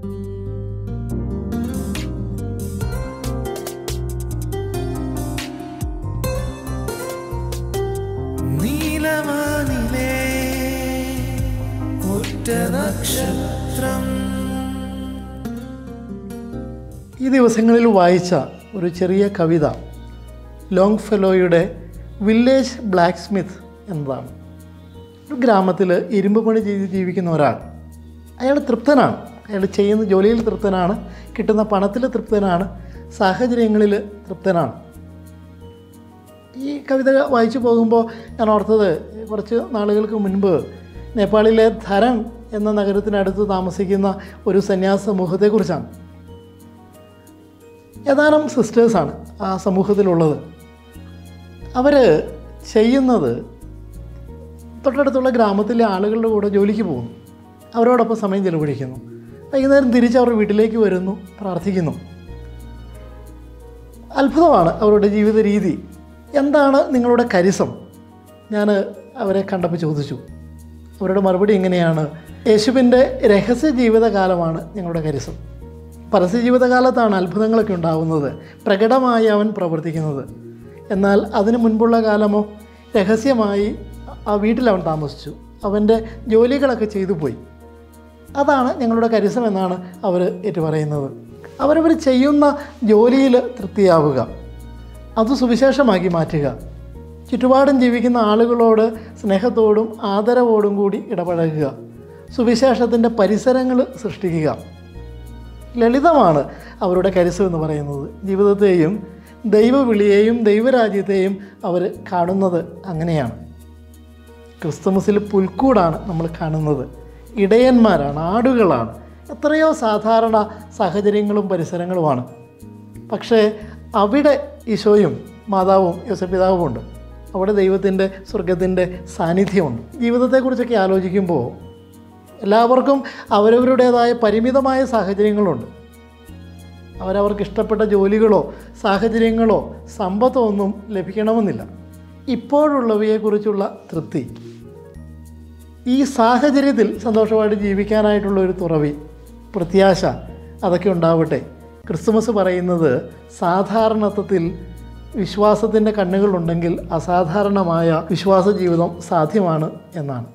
നീലവാനിലേ ഒറ്റ നക്ഷത്രം ഈ ദിവസങ്ങളിൽ വായിച്ച ഒരു ചെറിയ കവിത ലോങ് ഫെലോയുടെ വില്ലേജ് ബ്ലാക്ക് സ്മിത്ത് എന്നതാണ് ഒരു ഗ്രാമത്തിൽ ഇരുമ്പ് പണി ചെയ്ത് ജീവിക്കുന്ന ഒരാൾ അയാൾ തൃപ്തനാണ് അയാൾ ചെയ്യുന്ന ജോലിയിൽ തൃപ്തനാണ് കിട്ടുന്ന പണത്തിൽ തൃപ്തനാണ് സാഹചര്യങ്ങളിൽ തൃപ്തനാണ് ഈ കവിത വായിച്ചു പോകുമ്പോൾ ഞാൻ ഓർത്തത് കുറച്ച് നാളുകൾക്ക് മുൻപ് നേപ്പാളിലെ ധരൺ എന്ന നഗരത്തിനടുത്ത് താമസിക്കുന്ന ഒരു സന്യാസ സമൂഹത്തെക്കുറിച്ചാണ് ഏതാനും സിസ്റ്റേഴ്സാണ് ആ സമൂഹത്തിലുള്ളത് അവർ ചെയ്യുന്നത് തൊട്ടടുത്തുള്ള ഗ്രാമത്തിലെ ആളുകളുടെ കൂടെ ജോലിക്ക് പോകുന്നു അവരോടൊപ്പം സമയം ചെലവഴിക്കുന്നു വൈകുന്നേരം തിരിച്ച് അവർ വീട്ടിലേക്ക് വരുന്നു പ്രാർത്ഥിക്കുന്നു അത്ഭുതമാണ് അവരുടെ ജീവിത രീതി എന്താണ് നിങ്ങളുടെ കരിസം ഞാൻ അവരെ കണ്ടപ്പോൾ ചോദിച്ചു അവരുടെ മറുപടി എങ്ങനെയാണ് യേശുവിൻ്റെ രഹസ്യ ജീവിതകാലമാണ് ഞങ്ങളുടെ കരിസം പരസ്യ ജീവിതകാലത്താണ് അത്ഭുതങ്ങളൊക്കെ ഉണ്ടാകുന്നത് പ്രകടമായി അവൻ പ്രവർത്തിക്കുന്നത് എന്നാൽ അതിനു മുൻപുള്ള കാലമോ രഹസ്യമായി ആ വീട്ടിൽ അവൻ താമസിച്ചു അവൻ്റെ ജോലികളൊക്കെ ചെയ്തു പോയി അതാണ് ഞങ്ങളുടെ കരിസം എന്നാണ് അവർ ഏറ്റുപറയുന്നത് അവരവർ ചെയ്യുന്ന ജോലിയിൽ തൃപ്തിയാവുക അത് സുവിശേഷമാക്കി മാറ്റുക ചുറ്റുപാടും ജീവിക്കുന്ന ആളുകളോട് സ്നേഹത്തോടും ആദരവോടും കൂടി ഇടപഴകുക സുവിശേഷത്തിൻ്റെ പരിസരങ്ങൾ സൃഷ്ടിക്കുക ലളിതമാണ് അവരുടെ കരുസം എന്ന് പറയുന്നത് ജീവിതത്തെയും ദൈവവിളിയെയും ദൈവരാജ്യത്തെയും അവർ കാണുന്നത് അങ്ങനെയാണ് ക്രിസ്തുമസിൽ പുൽക്കൂടാണ് നമ്മൾ കാണുന്നത് ഇടയന്മാരാണ് ആടുകളാണ് എത്രയോ സാധാരണ സാഹചര്യങ്ങളും പരിസരങ്ങളുമാണ് പക്ഷേ അവിടെ ഈശോയും മാതാവും യോസപിതാവും ഉണ്ട് അവിടെ ദൈവത്തിൻ്റെ സ്വർഗത്തിൻ്റെ സാന്നിധ്യമുണ്ട് ജീവിതത്തെക്കുറിച്ചൊക്കെ ആലോചിക്കുമ്പോൾ എല്ലാവർക്കും അവരവരുടേതായ പരിമിതമായ സാഹചര്യങ്ങളുണ്ട് അവരവർക്ക് ഇഷ്ടപ്പെട്ട ജോലികളോ സാഹചര്യങ്ങളോ സമ്പത്തോ ഒന്നും ലഭിക്കണമെന്നില്ല ഇപ്പോഴുള്ളവയെക്കുറിച്ചുള്ള തൃപ്തി ഈ സാഹചര്യത്തിൽ സന്തോഷമായിട്ട് ജീവിക്കാനായിട്ടുള്ള ഒരു തുറവി പ്രത്യാശ അതൊക്കെ ഉണ്ടാവട്ടെ ക്രിസ്തുമസ് പറയുന്നത് സാധാരണത്വത്തിൽ വിശ്വാസത്തിൻ്റെ കണ്ണുകളുണ്ടെങ്കിൽ അസാധാരണമായ വിശ്വാസ ജീവിതം സാധ്യമാണ് എന്നാണ്